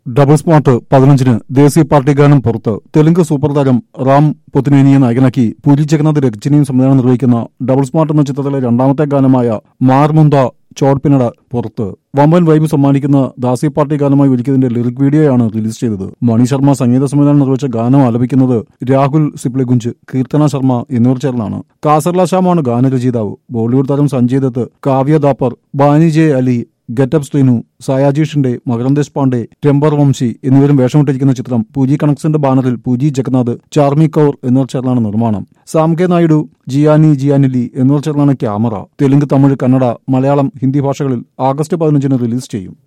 double smart പതിനഞ്ചിന് ദേശീയ party ഗാനം പുറത്ത് തെലുങ്ക് സൂപ്പർ താരം റാം പൊത്തിനേനിയെ നായകനാക്കി പൂരി ജഗന്നാഥ് രചനയും സംവിധാനം നിർവഹിക്കുന്ന ഡബിൾ സ്മാർട്ട് എന്ന ചിത്രത്തിലെ രണ്ടാമത്തെ ഗാനമായ മാർമുന്ത ചോട്പിനട പുറത്ത് വമ്പൻ വൈബ് സമ്മാനിക്കുന്ന ദാസി പാർട്ടി ഗാനമായി ഒരുക്കിയതിന്റെ ലിറിക് വീഡിയോയാണ് റിലീസ് ചെയ്തത് മണി ശർമ്മ സംഗീത സംവിധാനം നിർവഹിച്ച ഗാനം ആലപിക്കുന്നത് രാഹുൽ സിപ്ലിഗുഞ്ച് കീർത്തന ശർമ്മ എന്നിവർ ചേർന്നാണ് കാസർല ശ്യാമാണ് ഗാനരചയിതാവ് ബോളിവുഡ് താരം സഞ്ജയ് ദത്ത് കാവ്യ ദാപ്പർ ബാനി ജെ അലി ഗെറ്റപ്പ് ശ്രീനു സായാജി ഷിൻഡെ മകരം ദേശ്പാണ്ഡെ ടെമ്പർ വംശി എന്നിവരും വേഷമിട്ടിരിക്കുന്ന ചിത്രം പൂജി കണക്സിന്റെ ബാനറിൽ പൂജി ജഗന്നാഥ് ചാർമി കൗർ എന്നിവർ ചേർന്നാണ് നിർമ്മാണം സാം കെ നായിഡു ജിയാനി ജിയാനിലി എന്നിവർ ചേർന്നാണ് ക്യാമറ തെലുങ്ക് തമിഴ് കന്നഡ മലയാളം ഹിന്ദി ഭാഷകളിൽ ആഗസ്റ്റ് പതിനഞ്ചിന് റിലീസ് ചെയ്യും